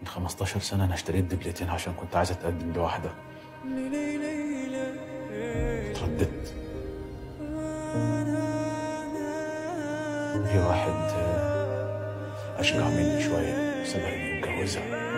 15 سنة أنا اشتريت دبلتين عشان كنت عايز أتقدم لواحدة اترددت في واحد آه، أشجع مني شوية سبقني واتجوزها